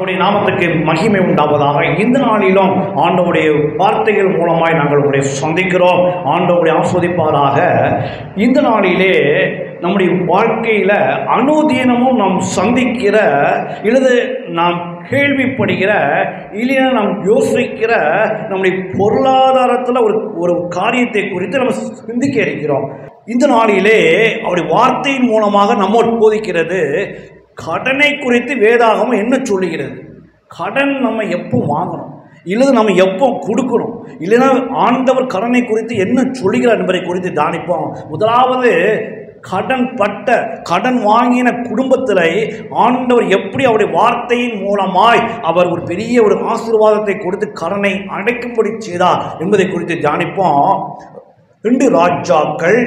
ஆண்டவருடைய நாமத்துக்கு மகிமை உண்டாவதாக இந்த நாளிலும் ஆண்டவருடைய வார்த்தைகள் மூலமாய் நாங்கள் உங்களை சந்திக்கிறோம் ஆண்டவருடைய ஆஸ்வதிப்பாராக இந்த நாளிலே நம்முடைய வாழ்க்கையில் அனுதீனமும் நாம் சந்திக்கிற இல்லது நாம் கேள்விப்படுகிற இல்லைன்னா நாம் யோசிக்கிற நம்முடைய பொருளாதாரத்தில் ஒரு ஒரு காரியத்தை குறித்து நம்ம சிந்திக்க இருக்கிறோம் இந்த நாளிலே அவருடைய வார்த்தையின் மூலமாக நம்மோடு போதிக்கிறது கடனை குறித்து வேதாகமம் என்ன சொல்லுகிறது கடன் நம்ம எப்போ வாங்கணும் இல்லது நம்ம எப்போ கொடுக்கணும் இல்லைன்னா ஆண்டவர் கடனை குறித்து என்ன சொல்லுகிறார் என்பதை குறித்து தானிப்போம் முதலாவது கடன் பட்ட கடன் வாங்கின குடும்பத்தில் ஆண்டவர் எப்படி அவருடைய வார்த்தையின் மூலமாய் அவர் ஒரு பெரிய ஒரு ஆசீர்வாதத்தை கொடுத்து கடனை அடைக்கும்படி செய்தார் என்பதை குறித்து தியானிப்போம் ரெண்டு ராஜாக்கள்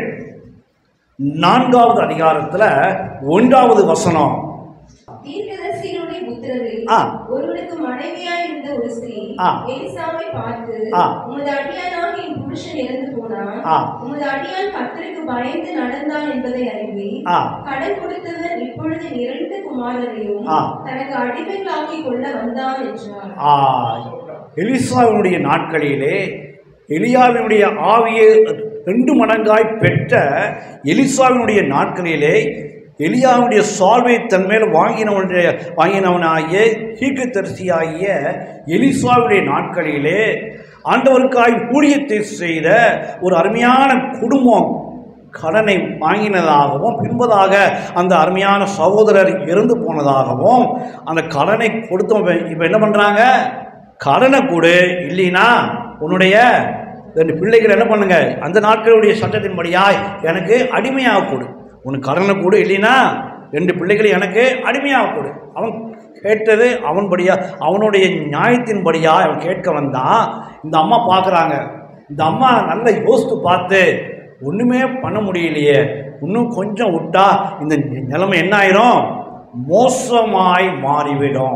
நான்காவது அதிகாரத்தில் ஒன்றாவது வசனம் தீர்க்கதரிசியினுடைய புத்திரரில் ஆ. ஒருவனுக்கு மனைவியாய் இருந்த ஒரு ஸ்திரீ ஆ. எலிசாவை பார்த்து ஆ. உமது அடியானாக என் புருஷன் இறந்து போனான் ஆ. உமது அடியான் கர்த்தருக்கு பயந்து நடந்தான் என்பதை அறிவி ஆ. கடன் கொடுத்தவன் இப்பொழுது இரண்டு குமாரரையும் ஆ. தனக்கு அடிமைகளாக்கி கொள்ள வந்தான் என்றார் ஆ, எலிசாவினுடைய நாட்களிலே எலியாவினுடைய ஆவியை ரெண்டு மடங்காய் பெற்ற எலிசாவினுடைய நாட்களிலே எலியாவுடைய சால்வை தன் மேல் வாங்கினவனுடைய வாங்கினவனாகிய தீர்க்கதரிசியாகிய எலிசாவுடைய நாட்களிலே ஆண்டவருக்காய் ஊழியத்தை செய்த ஒரு அருமையான குடும்பம் கடனை வாங்கினதாகவும் பின்பதாக அந்த அருமையான சகோதரர் இறந்து போனதாகவும் அந்த கடனை கொடுத்தவன் இப்போ என்ன பண்ணுறாங்க கடனை கொடு இல்லைனா உன்னுடைய ரெண்டு பிள்ளைகள் என்ன பண்ணுங்க அந்த நாட்களுடைய சட்டத்தின்படியாய் எனக்கு அடிமையாக கொடு உனக்கு கடனை கொடு இல்லைனா ரெண்டு பிள்ளைகளை எனக்கு அடிமையாக கொடு அவன் கேட்டது அவன்படியா அவனுடைய நியாயத்தின்படியா அவன் கேட்க வந்தான் இந்த அம்மா பார்க்குறாங்க இந்த அம்மா நல்லா யோசித்து பார்த்து ஒன்றுமே பண்ண முடியலையே இன்னும் கொஞ்சம் விட்டா இந்த நிலைமை என்ன ஆயிரும் மோசமாய் மாறிவிடும்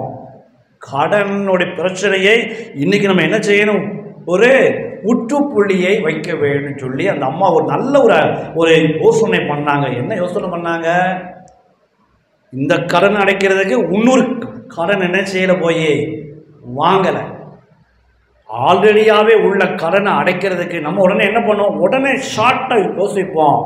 கடனுடைய பிரச்சனையை இன்னைக்கு நம்ம என்ன செய்யணும் ஒரு முற்றுப்புள்ளியை வைக்க வேண்டும் சொல்லி அந்த அம்மா ஒரு நல்ல ஒரு ஒரு யோசனை பண்ணாங்க என்ன யோசனை பண்ணாங்க இந்த கடன் அடைக்கிறதுக்கு இன்னொரு கடன் என்ன செய்யல போய் வாங்கலை ஆல்ரெடியாகவே உள்ள கடனை அடைக்கிறதுக்கு நம்ம உடனே என்ன பண்ணுவோம் உடனே ஷார்ட்டாக யோசிப்போம்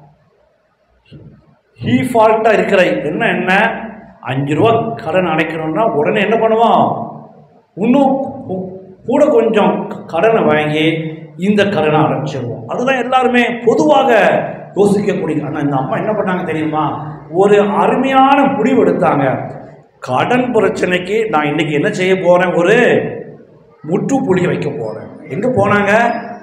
ஹீ ஃபால்ட்டாக இருக்கிற என்ன என்ன அஞ்சு ரூபா கடன் அடைக்கணும்னா உடனே என்ன பண்ணுவோம் இன்னும் கூ- கூட கொஞ்சம் கடனை வாங்கி இந்த கடனை அடைச்சிருவோம் அதுதான் எல்லாருமே பொதுவாக யோசிக்கக்கூடிய ஆனால் இந்த அம்மா என்ன பண்ணாங்க தெரியுமா ஒரு அருமையான முடிவு எடுத்தாங்க கடன் பிரச்சனைக்கு நான் இன்னைக்கு என்ன செய்ய போகிறேன் ஒரு முற்றுப்புள்ளி வைக்க போகிறேன் எங்கே போனாங்க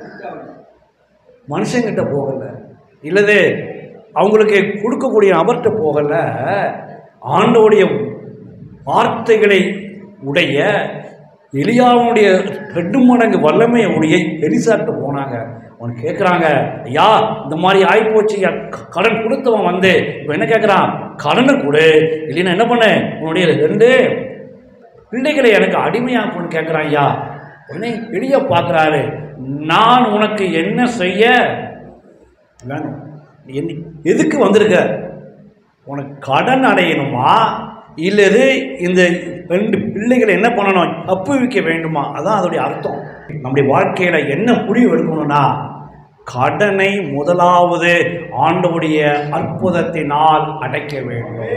மனுஷங்கிட்ட போகல இல்லது அவங்களுக்கு கொடுக்கக்கூடிய நபர்கிட்ட போகல ஆண்டவுடைய வார்த்தைகளை உடைய எலியாவுடைய ரெண்டு மடங்கு வல்லமை உடைய எலிசாட்ட போனாங்க அவன் கேட்குறாங்க ஐயா இந்த மாதிரி ஆகிப்போச்சு ஐயா க- கடன் கொடுத்தவன் வந்து இப்போ என்ன கேட்குறான் கடனை கொடு இல்லைன்னா என்ன பண்ணு உன்னுடைய ரெண்டு பிள்ளைகளை எனக்கு அடிமையாக்குன்னு கேட்குறான் ஐயா உடனே எளிய பார்க்குறாரு நான் உனக்கு என்ன செய்ய வேணும் நீ என்ன எதுக்கு வந்திருக்க உனக்கு கடன் அடையணுமா இல்லது இந்த ரெண்டு பிள்ளைகளை என்ன பண்ணணும் தப்புவிக்க வேண்டுமா அதான் அதோடைய அர்த்தம் நம்முடைய வாழ்க்கையில் என்ன முடிவு எடுக்கணும்னா கடனை முதலாவது ஆண்டவுடைய அற்புதத்தினால் அடைக்க வேண்டும்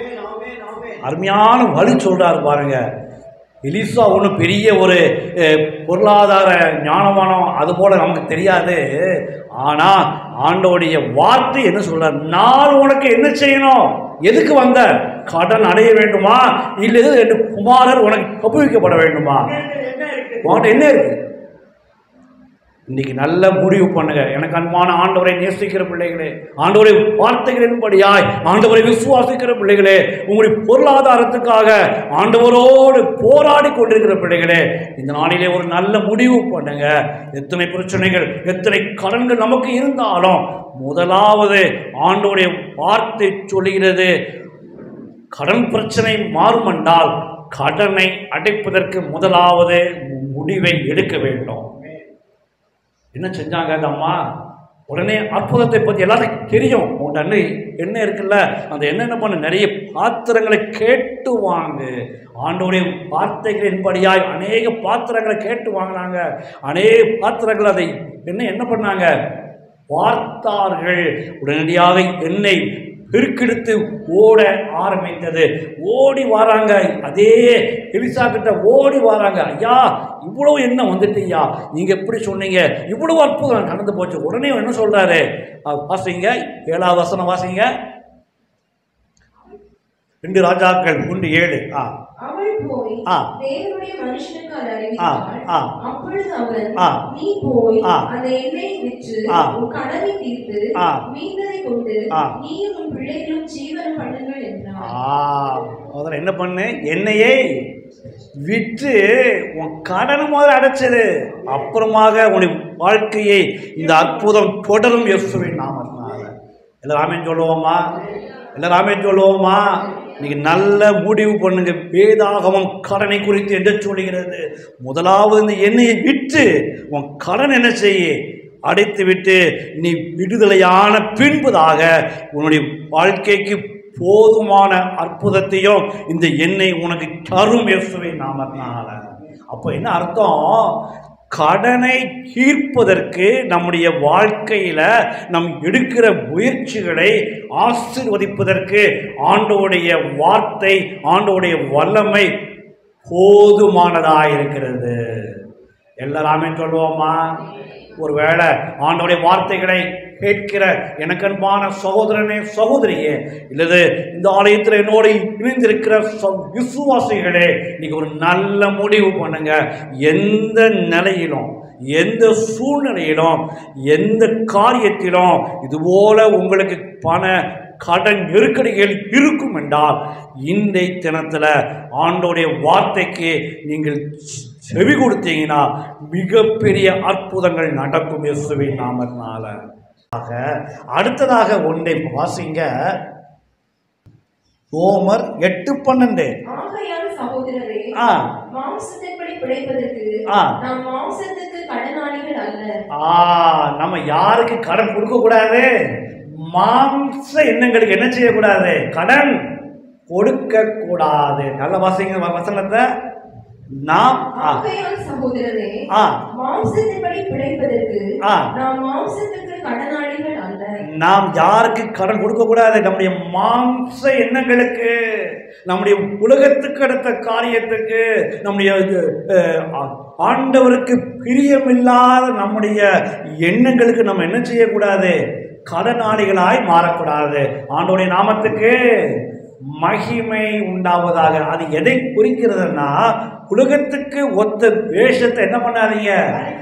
அருமையான வழி சொல்றாரு பாருங்க எலிசா ஒன்றும் பெரிய ஒரு அஹ், பொருளாதார ஞானமானம் அது போல நமக்கு தெரியாது ஆனால் ஆண்டோடைய வார்த்தை என்ன சொல்றார் நான் உனக்கு என்ன செய்யணும் எதுக்கு வந்த கடன் அடைய வேண்டுமா இல்லை ரெண்டு குமாரர் உனக்கு கப்புவிக்கப்பட வேண்டுமா உன்கிட்ட என்ன இருக்கு இன்னைக்கு நல்ல முடிவு பண்ணுங்க எனக்கு அன்பான ஆண்டவரை நேசிக்கிற பிள்ளைகளே ஆண்டவரை வார்த்தைகளின்படியாய் ஆண்டவரை விசுவாசிக்கிற பிள்ளைகளே உங்களுடைய பொருளாதாரத்துக்காக ஆண்டவரோடு போராடி கொண்டிருக்கிற பிள்ளைகளே இந்த நாளிலே ஒரு நல்ல முடிவு பண்ணுங்க எத்தனை பிரச்சனைகள் எத்தனை கடன்கள் நமக்கு இருந்தாலும் முதலாவது ஆண்டவருடைய வார்த்தை சொல்லுகிறது கடன் பிரச்சனை மாறும் என்றால் கடனை அடைப்பதற்கு முதலாவது முடிவை எடுக்க வேண்டும் என்ன செஞ்சாங்க அந்த அம்மா உடனே அற்புதத்தை பற்றி எல்லாத்துக்கும் தெரியும் உன் அன்னை எண்ணெய் இருக்குல்ல அந்த எண்ணெய் என்ன பண்ண நிறைய பாத்திரங்களை கேட்டு வாங்கு ஆண்டோடைய வார்த்தைகளின்படியாய் அநேக பாத்திரங்களை கேட்டு வாங்கினாங்க அநேக பாத்திரங்கள் அதை என்ன என்ன பண்ணாங்க பார்த்தார்கள் உடனடியாக எண்ணெய் பெருக்கெடுத்து ஓட ஆரம்பித்தது ஓடி வராங்க அதே எலிசா கிட்ட ஓடி வராங்க ஐயா இவ்வளவு என்ன வந்துட்டு ஐயா நீங்க எப்படி சொன்னீங்க இவ்வளவு அற்புதம் நடந்து போச்சு உடனே என்ன சொல்றாரு அஹ், வாசிங்க ஏழாவது வசனம் வாசிங்க ரெண்டு ராஜாக்கள் ஒன்று ஏழு ஆ அவள் போய் ஆ. தேவனுடைய மனுஷனுக்கு அதை ஆ, அறிவித்தாள் ஆ. அப்பொழுது அவன் ஆ. நீ போய் ஆ. அந்த எண்ணெயை விற்று ஆ. உன் கடனை தீர்த்து ஆ. மீந்ததை கொண்டு ஆ. நீயும் உன் பிள்ளைகளும் ஜீவனம் பண்ணுங்கள் என்றார் ஆ முதல்ல என்ன பண்ணு என்னையே விற்று உன் கடனை முதல்ல அடைச்சது அப்புறமாக உன்னுடைய வாழ்க்கையை இந்த அற்புதம் தொடரும் இயேசுவின் நாமத்தினால எல்லாராமே சொல்லுவோமா எல்லாராமே சொல்லுவோமா இன்னைக்கு நல்ல முடிவு பண்ணுங்க வேதாகமம் கடனை குறித்து என்ன சொல்லுகிறது முதலாவது இந்த எண்ணெயை விற்று உன் கடன் என்ன செய்ய அடைத்து விட்டு நீ விடுதலையான பின்புதாக உன்னுடைய வாழ்க்கைக்கு போதுமான அற்புதத்தையும் இந்த எண்ணெய் உனக்கு தரும் இயேசுவை நாமத்தினால அப்போ என்ன அர்த்தம் கடனை தீர்ப்பதற்கு நம்முடைய வாழ்க்கையில நம் எடுக்கிற முயற்சிகளை ஆசீர்வதிப்பதற்கு ஆண்டோடைய வார்த்தை ஆண்டோடைய வல்லமை போதுமானதாக இருக்கிறது எல்லாராமே சொல்லுவோமா ஒருவேளை ஆண்டோடைய வார்த்தைகளை கேட்கிற எனக்கு அன்பான சகோதரனே சகோதரியே இல்லது இந்த ஆலயத்தில் என்னோடு இணைந்திருக்கிற ச- விசுவாசிகளே இன்னைக்கு ஒரு நல்ல முடிவு பண்ணுங்க எந்த நிலையிலும் எந்த சூழ்நிலையிலும் எந்த காரியத்திலும் இதுபோல உங்களுக்கு பண கடன் நெருக்கடிகள் இருக்கும் என்றால் இன்றைய தினத்தில் ஆண்டோடைய வார்த்தைக்கு நீங்கள் செவி கொடுத்தீங்கன்னா மிகப்பெரிய அற்புதங்கள் நடக்கும் இயேசுவின் நாமத்தினால ஆக அடுத்ததாக ஒன்றை வாசிங்க ரோமர் எட்டு பன்னெண்டு ஆகையால் சகோதரரே ஆ மாம்சத்தின்படி பிழைப்பதற்கு ஆ. நாம் மாம்சத்துக்கு கடனாளிகள் அல்ல ஆ நம்ம யாருக்கு கடன் கொடுக்க கூடாது மாம்ச எண்ணங்களுக்கு என்ன செய்யக்கூடாது கடன் கொடுக்க கூடாது நல்ல வாசிங்க வ- வசனத்தை நாம் ஆ, ஆகையால் சகோதரரே ஆ மாம்சத்தின்படி பிழைப்பதற்கு ஆ. நாம் மாம்சத்துக்கு கடனாளிகள் அல்ல நாம் யாருக்கு கடன் கொடுக்க கூடாது நம்முடைய மாம்ச எண்ணங்களுக்கு நம்முடைய உலகத்துக்கு அடுத்த காரியத்துக்கு நம்முடைய அஹ், ஆ- ஆண்டவருக்கு பிரியமில்லாத நம்முடைய எண்ணங்களுக்கு நம்ம என்ன செய்யக்கூடாது கடனாளிகளாய் மாறக்கூடாது ஆண்டோடைய நாமத்துக்கு மகிமை உண்டாவதாக அது எதை குறிக்கிறதுன்னா உலகத்துக்கு ஒத்த வேஷத்தை என்ன பண்ணாதீங்க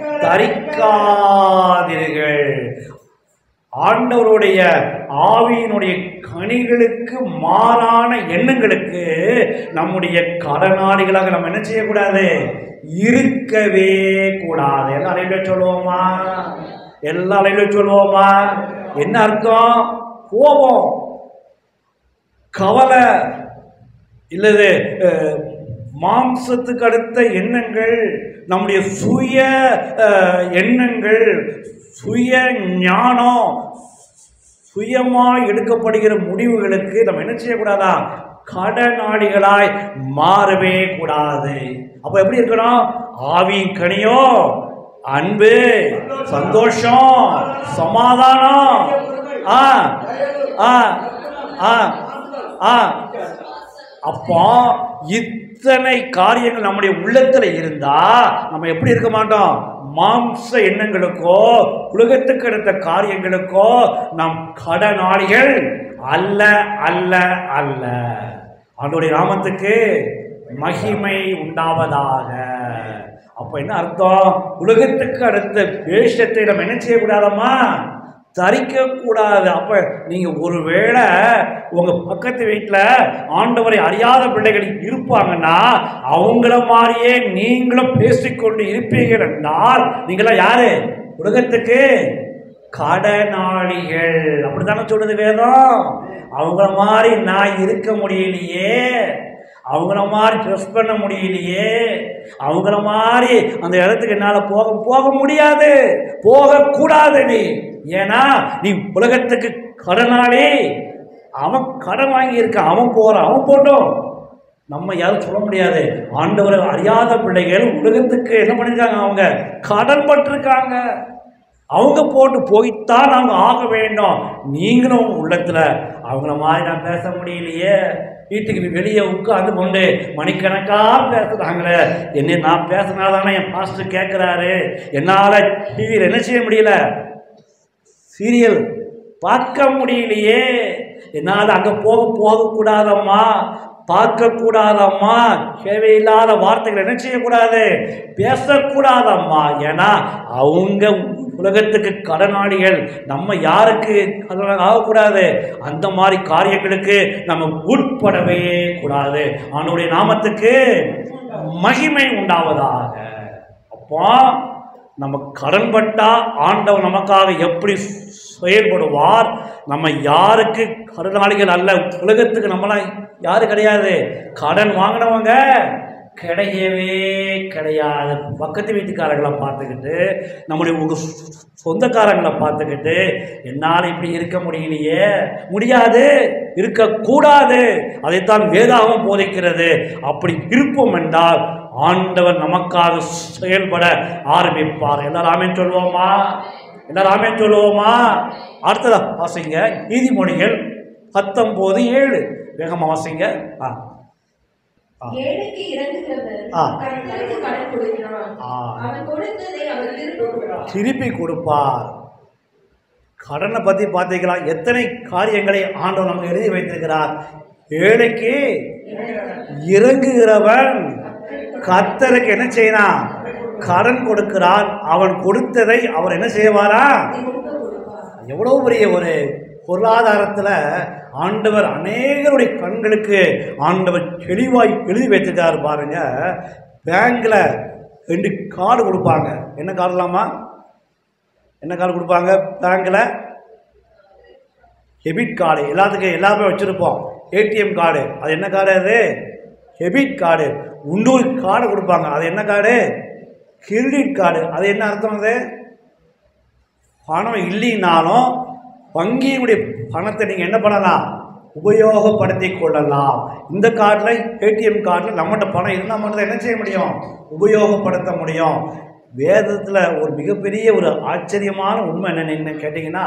தரிக்காதீர்கள் ஆண்டவருடைய ஆவியினுடைய கனிகளுக்கு மாறான எண்ணங்களுக்கு நம்முடைய கடனாளிகளாக நம்ம என்ன செய்யக்கூடாது இருக்கவே கூடாது எல்லா அலையிலும் சொல்லுவோமா எல்லா அலையிலும் சொல்லுவோமா என்ன அர்த்தம் கோபம் கவலை இல்லது அஹ், மாம்சத்துக்கு அடுத்த எண்ணங்கள் நம்முடைய சுய அஹ், எண்ணங்கள் சுய ஞானம் சுயமாய் எடுக்கப்படுகிற முடிவுகளுக்கு நம்ம என்ன செய்யக்கூடாதா கடனாளிகளாய் மாறவே கூடாது அப்ப எப்படி இருக்கணும் ஆவியின் கனியோ அன்பு சந்தோஷம் சமாதானம் ஆ ஆ ஆ ஆ அப்போ இத்தனை காரியங்கள் நம்முடைய உள்ளத்துல இருந்தா நம்ம எப்படி இருக்க மாட்டோம் மாம்ச எண்ணங்களுக்கோ உலகத்துக்கு அடுத்த காரியங்களுக்கோ நம் கடனாளிகள் அல்ல அல்ல அல்ல அவனுடைய நாமத்துக்கு மகிமை உண்டாவதாக அப்ப என்ன அர்த்தம் உலகத்துக்கு அடுத்த வேஷத்தை நம்ம என்ன செய்யக்கூடாதம்மா தரிக்க கூடாது அப்ப நீங்க ஒருவேளை உங்க பக்கத்து வீட்டுல ஆண்டவரை அறியாத பிள்ளைகள் இருப்பாங்கன்னா அவங்கள மாதிரியே நீங்களும் பேசிக்கொண்டு இருப்பீர்கள் என்றால் நீங்களாம் யாரு உலகத்துக்கு கடனாளிகள் அப்படித்தானே சொல்லுது வேதம் அவங்கள மாதிரி நான் இருக்க முடியலையே அவங்கள மாதிரி ட்ரெஸ் பண்ண முடியலையே அவங்கள மாதிரி அந்த இடத்துக்கு என்னால் போக போக முடியாது போகக்கூடாது நீ ஏன்னா நீ உலகத்துக்கு கடனாளி அவன் கடன் வாங்கி இருக்கான் அவன் போறான் அவன் போட்டோம் நம்ம யாரும் சொல்ல முடியாது ஆண்டவரை அறியாத பிள்ளைகள் உலகத்துக்கு என்ன பண்ணியிருக்காங்க அவங்க கடன் பட்டிருக்காங்க அவங்க போட்டு போய்த்தான் அவங்க ஆக வேண்டும் நீங்களும் உங்க உள்ளத்துல அவங்கள மாதிரி நான் பேச முடியலையே வீட்டுக்கு வெளியே உட்கார்ந்து கொண்டு மணிக்கணக்கா பேசுறாங்களே என்ன நான் பேசுனாதானே என் பாஸ்டர் கேட்குறாரு என்னால் டிவியில் என்ன செய்ய முடியல சீரியல் பார்க்க முடியலையே என்னால் அங்கே போக போகக்கூடாதம்மா பார்க்கக்கூடாதம்மா தேவையில்லாத வார்த்தைகள் என்ன செய்யக்கூடாது பேசக்கூடாதம்மா ஏன்னா அவங்க உலகத்துக்கு கடனாளிகள் நம்ம யாருக்கு கடனாளி ஆகக்கூடாது அந்த மாதிரி காரியங்களுக்கு நம்ம உட்படவே கூடாது அவனுடைய நாமத்துக்கு மகிமை உண்டாவதாக அப்போ நம்ம கடன்பட்டா ஆண்டவர் நமக்காக எப்படி செயல்படுவார் நம்ம யாருக்கு கடனாளிகள் அல்ல உலகத்துக்கு நம்மளாம் யாரு கிடையாது கடன் வாங்கினவங்க கிடையவே கிடையாது பக்கத்து வீட்டுக்காரங்களை பார்த்துக்கிட்டு நம்முடைய உங்கள் சொந்தக்காரங்களை பார்த்துக்கிட்டு என்னால் இப்படி இருக்க முடியலையே முடியாது இருக்கக்கூடாது அதைத்தான் வேதாகம் போதிக்கிறது அப்படி இருப்போம் என்றால் ஆண்டவர் நமக்காக செயல்பட ஆரம்பிப்பார் எல்லாரும் ஆமென் சொல்லுவோமா எல்லாரும் ஆமென் சொல்லுவோமா அடுத்ததா வாசிங்க நீதிமொழிகள் பத்தொம்போது ஏழு வேகமாக வாசிங்க ஆ ஆ. ஏழைக்கு இறங்குகிறவர் ஆ. கர்த்தருக்கு கடன் கொடுக்கிறான் ஆ. அவன் கொடுத்ததை அவர் திரும்ப கொடுப்பார் திருப்பி கொடுப்பார் கடனை பற்றி பார்த்தீங்களா எத்தனை காரியங்களை ஆண்டவர் நமக்கு எழுதி வைத்திருக்கிறார் ஏழைக்கு இறங்குகிறவன் கர்த்தருக்கு என்ன செய்யறான் கடன் கொடுக்கிறான் அவன் கொடுத்ததை அவர் என்ன செய்வாரா திரும்ப கொடுப்பார் எவ்வளோ பெரிய ஒரு பொருளாதாரத்தில் ஆண்டவர் அநேகருடைய கண்களுக்கு ஆண்டவர் தெளிவாய் எழுதி வைத்திருக்காரு பாருங்க பேங்க்கில் ரெண்டு கார்டு கொடுப்பாங்க என்ன கார்டுலாமா என்ன கார்டு கொடுப்பாங்க பேங்க்கில் டெபிட் கார்டு எல்லாத்துக்கும் எல்லாமே வச்சுருப்போம் ஏடிஎம் கார்டு அது என்ன கார்டு அது டெபிட் கார்டு இன்னொரு கார்டு கொடுப்பாங்க அது என்ன கார்டு கிரெடிட் கார்டு அது என்ன அர்த்தம் அது பணம் இல்லைனாலும் வங்கியினுடைய பணத்தை நீங்கள் என்ன பண்ணலாம் உபயோகப்படுத்தி கொள்ளலாம் இந்த கார்டில் ஏடிஎம் கார்டில் நம்மகிட்ட பணம் இருந்தால் மட்டும் தான் என்ன செய்ய முடியும் உபயோகப்படுத்த முடியும் வேதத்தில் ஒரு மிகப்பெரிய ஒரு ஆச்சரியமான உண்மை என்னன்னு கேட்டிங்கன்னா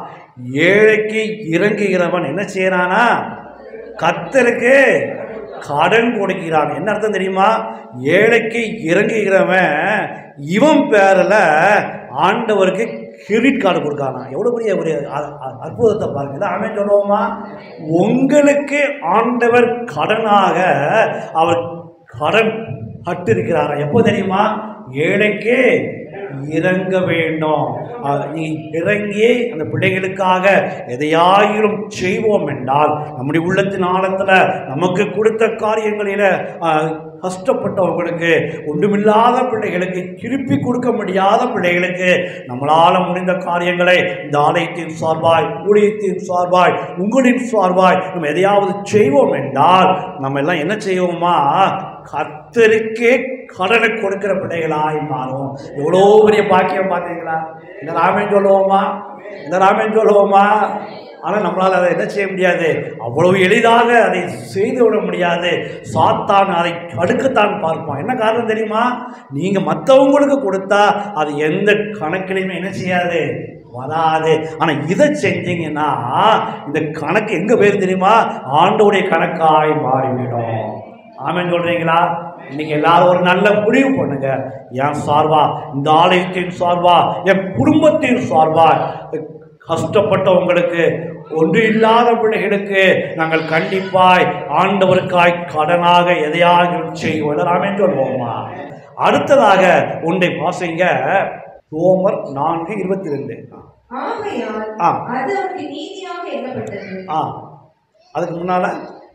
ஏழைக்கு இறங்குகிறவன் என்ன செய்யறானா கத்தருக்கு கடன் கொடுக்கிறான் என்ன அர்த்தம் தெரியுமா ஏழைக்கு இறங்குகிறவன் இவன் பேரில் ஆண்டவருக்கு கிரெடிட் கார்டு கொடுக்கானா எவ்வளோ பெரிய ஒரு அ- அ- அற்புதத்தை பாருங்க இதை அவன் சொல்லுவோமா உங்களுக்கு ஆண்டவர் கடனாக அவர் கடன் பட்டிருக்கிறாரா எப்போ தெரியுமா ஏழைக்கு இறங்க வேண்டும் அஹ் நீ இறங்கி அந்த பிள்ளைகளுக்காக எதையாயிலும் செய்வோம் என்றால் நம்முடைய உள்ளத்தின் ஆழத்தில் நமக்கு கொடுத்த காரியங்களில் அஹ், கஷ்டப்பட்டவங்களுக்கு ஒன்றுமில்லாத பிள்ளைகளுக்கு திருப்பி கொடுக்க முடியாத பிள்ளைகளுக்கு நம்மளால் முடிந்த காரியங்களை இந்த ஆலயத்தின் சார்பாய் ஊழியத்தின் சார்பாய் உங்களின் சார்பாய் நம்ம எதையாவது செய்வோம் என்றால் நம்ம எல்லாம் என்ன செய்வோமா கத்தருக்கே கடனை கொடுக்கிற பிள்ளைகளாய் மாறும் எவ்வளோ பெரிய பாக்கியம் பார்த்தீங்களா இந்த ராமன் சொல்லுவோமா இந்த ராமன் சொல்லுவோமா ஆனால் நம்மளால் அதை என்ன செய்ய முடியாது அவ்வளவு எளிதாக அதை செய்து விட முடியாது சாத்தான் அதை தடுக்கத்தான் பார்ப்பான் என்ன காரணம் தெரியுமா நீங்கள் மற்றவங்களுக்கு கொடுத்தா அது எந்த கணக்கிலையுமே என்ன செய்யாது வராது ஆனால் இதை செஞ்சீங்கன்னா இந்த கணக்கு எங்கே போயிரும் தெரியுமா ஆண்டோடைய கணக்காய் மாறிவிடும் ஆமென் சொல்றீங்களா இன்னைக்கு எல்லாரும் ஒரு நல்ல முடிவு பண்ணுங்க என் சார்பா இந்த ஆலயத்தின் சார்பா என் குடும்பத்தின் சார்பா கஷ்டப்பட்டவங்களுக்கு ஒன்று இல்லாத பிள்ளைகளுக்கு நாங்கள் கண்டிப்பாய் ஆண்டவருக்காய் கடனாக எதையாகிலும் செய்வோம் எல்லாமே சொல்லுவோமா அடுத்ததாக ஒன்றை வாசிங்க ரோமர் நான்கு இருபத்தி ரெண்டு ஆகையால் ஆ. அது அவருக்கு நீதியாக எண்ணப்பட்டது ஆ அதுக்கு முன்னால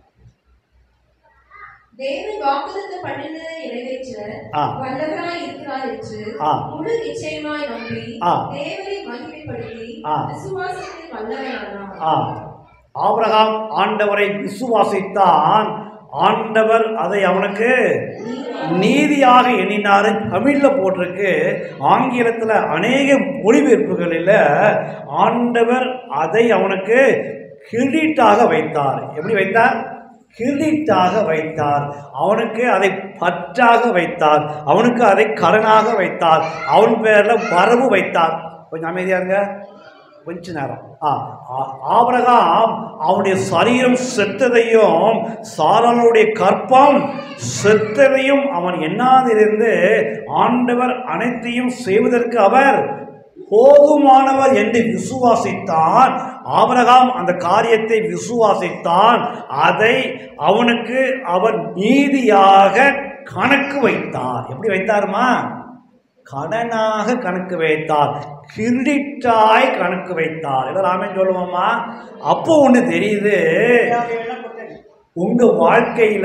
தேவன் வாக்குத்தத்தம் பண்ணினதை நிறைவேற்ற ஆ. வல்லவராய் இருக்கிறார் என்று ஆ. முழு நிச்சயமாய் நம்பி ஆ. தேவனை மகிமைப்படுத்தி ஆ. விசுவாசத்தில் வல்லவரானார் ஆ ஆபிரகாம் ஆண்டவரை விசுவாசித்தான் ஆண்டவர் அதை அவனுக்கு நீதியாக எண்ணினாரு தமிழில் போட்டிருக்கு ஆங்கிலத்தில் அநேக மொழிபெயர்ப்புகளில் ஆண்டவர் அதை அவனுக்கு கிரெடிட்டாக வைத்தார் எப்படி வைத்தார் கிரீட்டாக வைத்தார் அவனுக்கு அதை பற்றாக வைத்தார் அவனுக்கு அதை கடனாக வைத்தார் அவன் பேரில் வரவு வைத்தார் கொஞ்சம் அமைதியா இருங்க கொஞ்ச நேரம் ஆ ஆ- ஆபிரகாம் அவனுடைய சரீரம் செத்ததையும் சாராளுடைய கற்பம் செத்ததையும் அவன் எண்ணாதிருந்து ஆண்டவர் அனைத்தையும் செய்வதற்கு அவர் போதுமானவர் என்று விசுவாசித்தான் ஆபிரகாம் அந்த காரியத்தை விசுவாசித்தான் அதை அவனுக்கு அவர் நீதியாக கணக்கு வைத்தார் எப்படி வைத்தாருமா கடனாக கணக்கு வைத்தார் கிரெடிட்டாய் கணக்கு வைத்தார் எல்லாமே சொல்லுவோமா அப்போ ஒன்று தெரியுது உங்க வாழ்க்கையில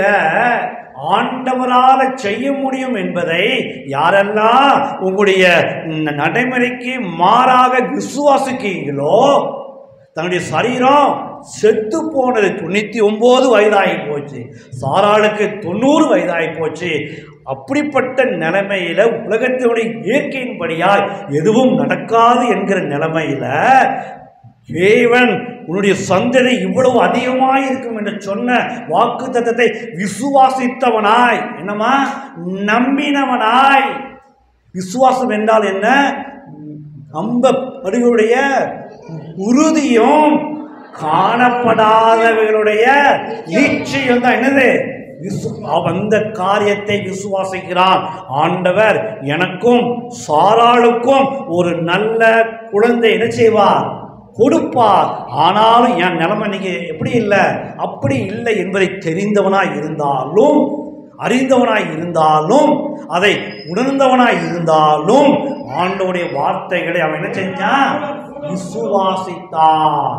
ஆண்டவரால செய்ய முடியும் என்பதை யாரெல்லாம் உங்களுடைய ந- நடைமுறைக்கு மாறாக விசுவாசிக்கீங்களோ தன்னுடைய சரீரம் செத்து போனது தொண்ணூற்றி ஒம்பது வயதாகி போச்சு சாராளுக்கு தொண்ணூறு வயதாகி போச்சு அப்படிப்பட்ட நிலைமையில உலகத்தினுடைய இயற்கையின்படியாய் எதுவும் நடக்காது என்கிற நிலைமையில தேவன் உன்னுடைய சந்ததி இவ்வளவு அதிகமாய் இருக்கும் என்று சொன்ன வாக்கு தத்தத்தை விசுவாசித்தவனாய் என்னமா நம்பினவனாய் விசுவாசம் என்றால் என்ன நம்பப்படுகளுடைய உறுதியும் காணப்படாதவர்களுடைய நிச்சயம் தான் என்னது விசு அவன் அந்த காரியத்தை விசுவாசிக்கிறான் ஆண்டவர் எனக்கும் சாராளுக்கும் ஒரு நல்ல குழந்தை என்ன செய்வார் கொடுப்பார் ஆனாலும் என் நிலைமை இன்னைக்கு எப்படி இல்லை அப்படி இல்லை என்பதை தெரிந்தவனாய் இருந்தாலும் அறிந்தவனாய் இருந்தாலும் அதை உணர்ந்தவனாய் இருந்தாலும் ஆண்டவருடைய வார்த்தைகளை அவன் என்ன செஞ்சான் விசுவாசித்தான்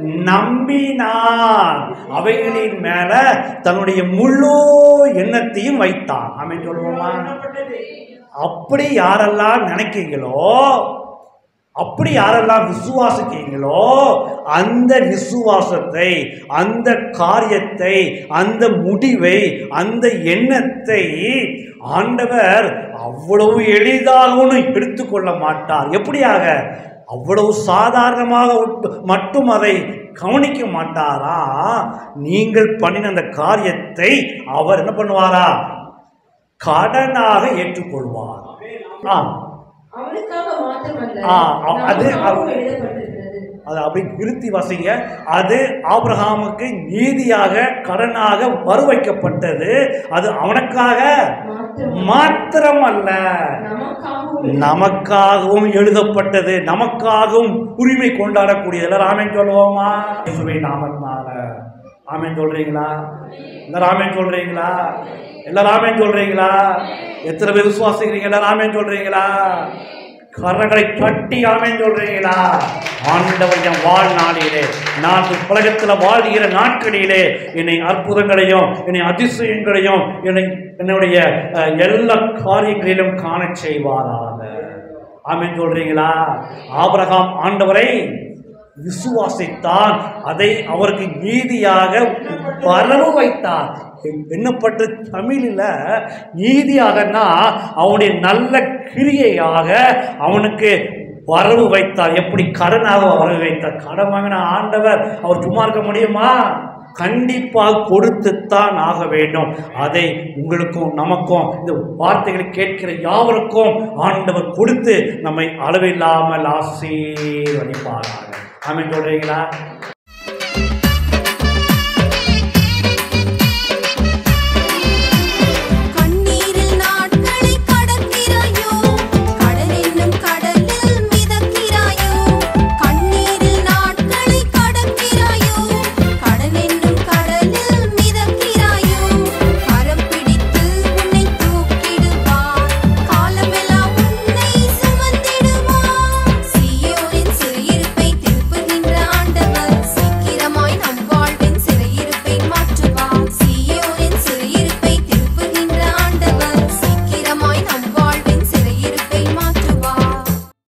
நம்பினான் அவைகளின் மேல தன்னுடைய முழு எண்ணத்தையும் வைத்தான் அவன் சொல்லுவோமா அப்படி யாரெல்லாம் நினைக்கிறீங்களோ அப்படி யாரெல்லாம் விசுவாசிக்கிறீங்களோ அந்த விசுவாசத்தை அந்த காரியத்தை அந்த முடிவை அந்த எண்ணத்தை ஆண்டவர் அவ்வளவு எளிதாக ஒன்றும் எடுத்துக்கொள்ள மாட்டார் எப்படியாக அவ்வளவு சாதாரணமாக விட்டு- மட்டும் அதை கவனிக்க மாட்டாரா நீங்கள் பண்ணின அந்த காரியத்தை அவர் என்ன பண்ணுவாரா கடனாக ஏற்றுக்கொள்வார் ஆ அவனுக்காக மாத்திரமல்ல ஆ, அ- அது- நமக்காகவும் எழுதப்பட்டிருக்கிறது அதை அப்படி நிறுத்தி வாசிங்க அது ஆபிரகாமுக்கு நீதியாக கடனாக வருவைக்கப்பட்டது அது அவனுக்காக மாத்திரம் மாத்திரம் அல்ல நமக்காகவும் நமக்காகவும் எழுதப்பட்டது நமக்காகவும் உரிமை கொண்டாடக்கூடியது எல்லாரும் ஆமென் சொல்லுவோமா இயேசுவை நாமத்தினால ஆமென் சொல்றீங்களா எல்லாரும் ஆமென் சொல்றீங்களா எல்லாரும் ஆமென் சொல்றீங்களா எத்தனை பேர் விசுவாசிக்கிறீங்க எல்லாரும் ஆமென் சொல்றீங்களா கரங்களை தட்டி ஆமென் சொல்றீங்களா ஆண்டவர் என் வாழ்நாளிலே நான் உலகத்தில் வாழ்கிற நாட்களிலே என்னை அற்புதங்களையும் என்னை அதிசயங்களையும் என்னை என்னுடைய அஹ், எல்லா காரியங்களிலும் காணச் செய்வாராக ஆமென் சொல்றீங்களா ஆபிரகாம் ஆண்டவரை விசுவாசித்தான் அதை அவருக்கு நீதியாக வரவு வைத்தார் எண்ணப்பட்ட தமிழில் நீதியாகனா அவனுடைய நல்ல கிரியையாக அவனுக்கு வரவு வைத்தார் எப்படி கடனாக வரவு வைத்தார் கடன் வாங்கின ஆண்டவர் அவர் சும்மா இருக்க முடியுமா கண்டிப்பாக கொடுத்துத்தான் ஆக வேண்டும் அதை உங்களுக்கும் நமக்கும் இந்த வார்த்தைகளை கேட்கிற யாவருக்கும் ஆண்டவர் கொடுத்து நம்மை அளவில்லாமல் ஆசீர்வதிப்பார்கள் ஆமென் சொல்றீங்களா